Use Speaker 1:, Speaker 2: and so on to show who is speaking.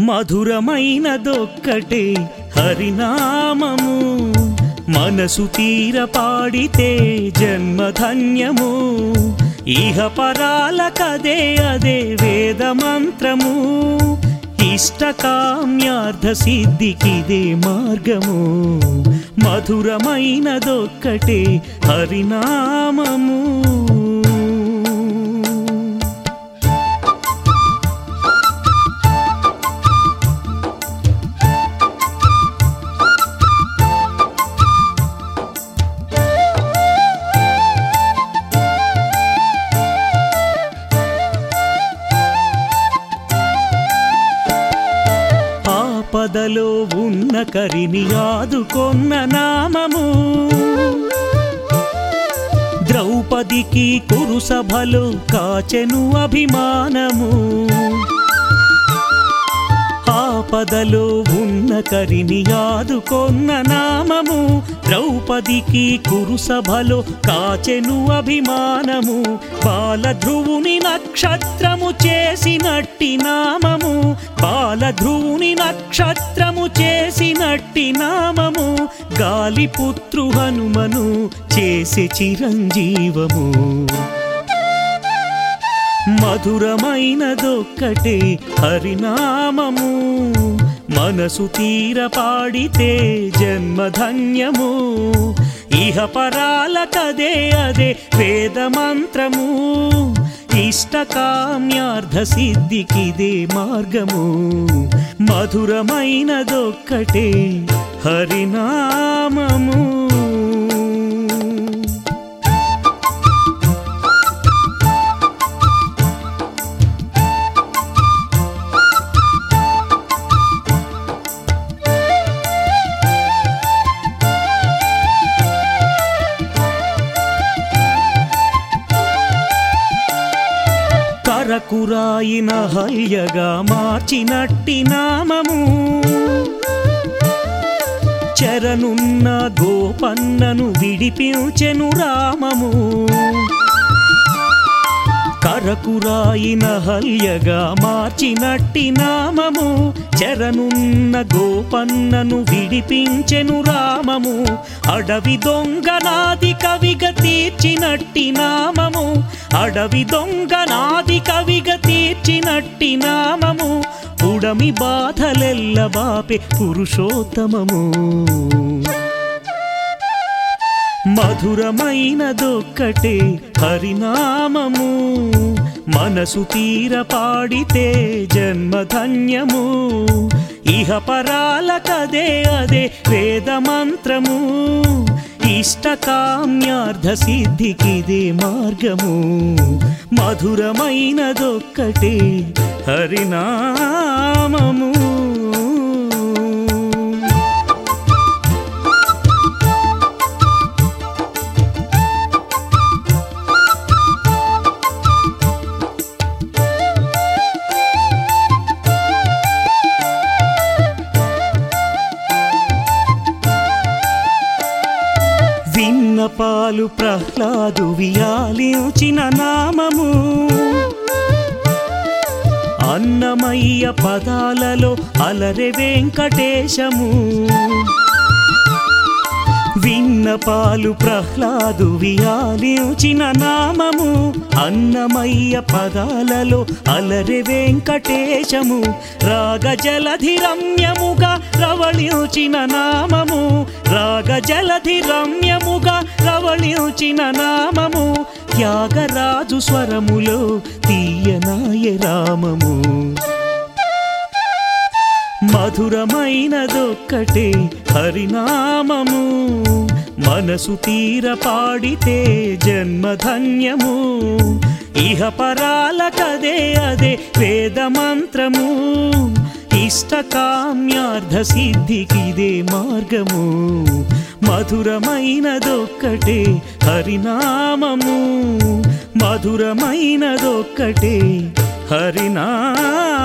Speaker 1: మధురమైనదొక్కటే హరినామము మనసు తీర పాడితే జన్మధన్యము ఇహ పరాల కదే అదే వేద మంత్రము ఇష్టకామ్యార్థ సిద్ధికిదే మార్గము మధురమైనదొక్కటే హరినామము ఆపదలో ఉన్న కరిని ఆదుకొన్న నామము ద్రౌపదికి కురు సభలో కాచెను అభిమానము ఆపదలో ఉన్న కరిని ఆదుకొన్న నామము ద్రౌపదికి కురు సభలో కాచెను అభిమానము బాలధ్రువుని నక్షత్రము చేసినట్టి నామము బాలధ్రువుని నక్షత్రము చేసినట్టి నామము గాలిపుత్రు హనుమను చేసే చిరంజీవము మధురమైనదొక్కటే హరినామము మనసు తీర పాడితే జన్మధన్యము ఇహ పరాల కదే అదే వేద మంత్రము ఇష్టకామ్యార్థ సిద్ధికిదే మార్గము మధురమైనదొక్కటే హరినామము కరకురాయిన హల్యగా మార్చినట్టి నామము చెరనున్న గోపన్నను విడిపించెను రామము కరకురాయిన హల్యగా మార్చినట్టి నామము చెరనున్న గోపన్నను విడిపించెను రామము అడవి దొంగ నాది కవిగా తీర్చినట్టి నామము అడవి దొంగ నాది కవిగా తీర్చినట్టి నామము పుడమి బాధలెల్ల బాపే పురుషోత్తమము మధురమైనదొక్కటే హరినామము మనసు తీర పాడితే జన్మధన్యము ఇహ పరాల కదే అదే వేద మంత్రము ఇష్టకామ్యార్థ సిద్ధికిదే మార్గము మధురమైనదొక్కటే హరినామము విన్నపాలు ప్రహ్లాదు వియాలించిన నామము అన్నమయ్య పదాలలో అలరె వెంకటేశము విన్నపాలు ప్రహ్లాదు వియాలించిన నామము అన్నమయ్య పదాలలో అలరె వెంకటేశము రాగజలధి రమ్యముగా రవళించిన నామము రాగజలధి రమ్యముగా రవళించిన నామము త్యాగరాజు స్వరములో తీయనాయ రామము మధురమైనదొక్కటే హరినామము మనసు తీర పాడితే జన్మధన్యము ఇహ పరాల కదే అదే వేద మంత్రము ఇష్టకామ్యార్థ సిద్ధికిదే మార్గము మధురమైనదొక్కటే హరినామము మధురమైనదొక్కటే హరినామము